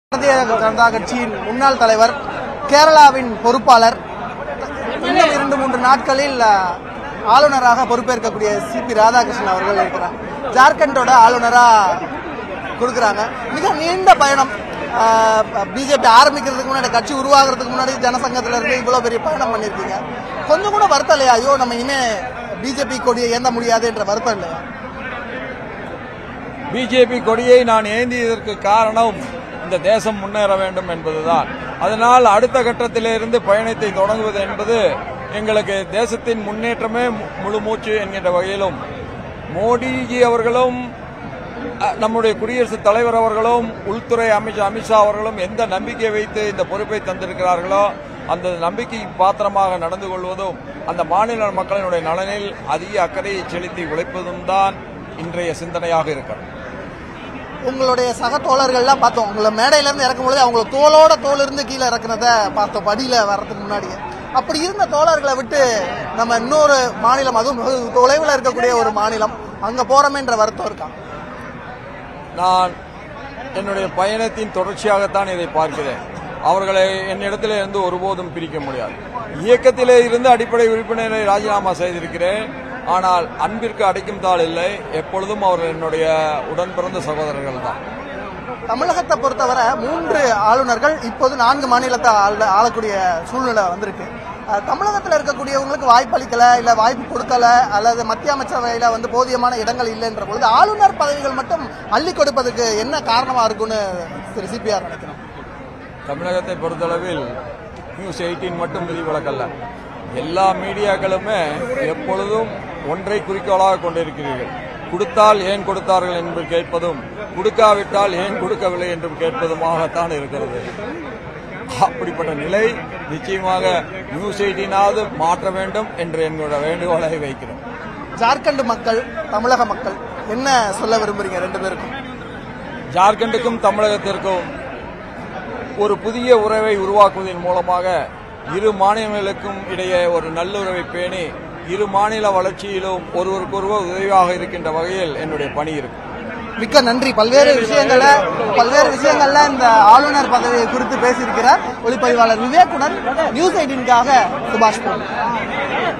பாரதிய ஜனதா கட்சியின் முன்னாள் தலைவர் கேரளாவின் பொறுப்பாளர் இன்னும் இரண்டு மூன்று நாட்களில் அஹ், ஆளுநராக பொறுப்பேற்கக்கூடிய சிபி ராதாகிருஷ்ணன் அவர்கள் இருக்கிறார் ஜார்க்கண்டோட ஆளுநரா கொடுக்குறாங்க மிக நீண்ட பயணம் பிஜேபி ஆரம்பிக்கிறதுக்கு முன்னாடி கட்சி உருவாகிறதுக்கு முன்னாடி ஜனசங்கத்துல இருந்து இவ்வளவு பெரிய பயணம் பண்ணிருக்கீங்க கொஞ்சம் கூட வருத்தம் இல்லையா ஐயோ நம்ம இனிமே பிஜேபி கொடியை ஏந்த முடியாது என்ற வருத்தம் இல்லையா பிஜேபி கொடியை நான் ஏந்தியதற்கு காரணம் இந்த தேசம் முன்னேற வேண்டும் என்பதுதான் அதனால் அடுத்த கட்டத்திலிருந்து பயணத்தை தொடங்குவது என்பது எங்களுக்கு தேசத்தின் முன்னேற்றமே மு- முழு மூச்சு என்கின்ற வகையிலும் மோடிஜி அவர்களும் அ, நம்முடைய குடியரசுத் தலைவர் அவர்களும் உள்துறை அமைச்சர் அமித்ஷா அவர்களும் எந்த நம்பிக்கை வைத்து இந்த பொறுப்பை தந்திருக்கிறார்களோ அந்த நம்பிக்கை பாத்திரமாக நடந்து கொள்வதும் அந்த மாநில மக்களினுடைய நலனில் அதிக அக்கறையை செலுத்தி உழைப்பதும் தான் இன்றைய சிந்தனையாக இருக்கிறது உங்களுடைய சக தோழர்கள்லாம் பார்த்தோம் உங்களை மேடையில இருந்து இறக்கும் பொழுது அவங்கள தோளோட தோல் இருந்து கீழே இறக்குனத பார்த்தோம் படியில வர்றதுக்கு முன்னாடியே அப்படி இருந்த தோழர்களை விட்டு நம்ம இன்னொரு மாநிலம் அதுவும் வெகு தொலைவில் இருக்கக்கூடிய ஒரு மாநிலம் அங்க போறோமேன்ற வருத்தம் இருக்கா நான் என்னுடைய பயணத்தின் தொடர்ச்சியாகத்தான் இதை பார்க்கிறேன் அவர்களை என்னிடத்திலே இருந்து ஒருபோதும் பிரிக்க முடியாது இயக்கத்திலே இருந்து அடிப்படை உறுப்பினரை ராஜினாமா செய்திருக்கிறேன் ஆனால் அன்பிற்கு அடைக்கும் தாள் இல்லை எப்பொழுதும் அவர்கள் என்னுடைய உடன் பிறந்த சகோதரர்கள் தான் தமிழகத்தை பொறுத்தவரை மூன்று ஆளுநர்கள் இப்போது நான்கு மாநிலத்தை ஆள- ஆளக்கூடிய சூழ்நிலை வந்திருக்கு அஹ், தமிழகத்துல இருக்கக்கூடியவங்களுக்கு வாய்ப்பு அளிக்கல இல்ல வாய்ப்பு கொடுக்கல அல்லது மத்திய அமைச்சரவையில வந்து போதியமான இடங்கள் இல்லைன்ற பொழுது ஆளுநர் பதவிகள் மட்டும் அள்ளி கொடுப்பதற்கு என்ன காரணமா இருக்கும்னு திரு சிபிஆர் நினைக்கிறோம் தமிழகத்தை பொறுத்தளவில் நியூஸ் எயிட்டீன் மட்டும் விதிவிலக்கல்ல எல்லா மீடியாக்களுமே எப்பொழுதும் ஒன்றை குறிக்கோளாக கொண்டிருக்கிறீர்கள் கொடுத்தால் ஏன் கொடுத்தார்கள் என்று கேட்பதும் கொடுக்காவிட்டால் ஏன் கொடுக்கவில்லை என்றும் கேட்பதுமாகத்தான் இருக்கிறது அப்படிப்பட்ட நிலை நிச்சயமாக நியூஸ் எயிட்டீனாவது மாற்ற வேண்டும் என்று எங்களோட வேண்டுகோளை வைக்கிறோம் ஜார்க்கண்ட் மக்கள் தமிழக மக்கள் என்ன சொல்ல விரும்புறீங்க ரெண்டு பேருக்கும் ஜார்க்கண்டுக்கும் தமிழகத்திற்கும் ஒரு புதிய உறவை உருவாக்குவதன் மூலமாக இரு மாநிலங்களுக்கும் இடையே ஒரு நல்லுறவை பேணி இரு மாநில வளர்ச்சியிலும் ஒருவருக்கொருவர் உதவியாக இருக்கின்ற வகையில் என்னுடைய பணி இருக்கும் மிக்க நன்றி பல்வேறு விஷயங்களை பல்வேறு விஷயங்கள்ல இந்த ஆளுநர் பதவி குறித்து பேசியிருக்கிறார் ஒளிப்பதிவாளர் விவேக்குடன் நியூஸ் எயிட்டீனுக்காக சுபாஷ் பொன்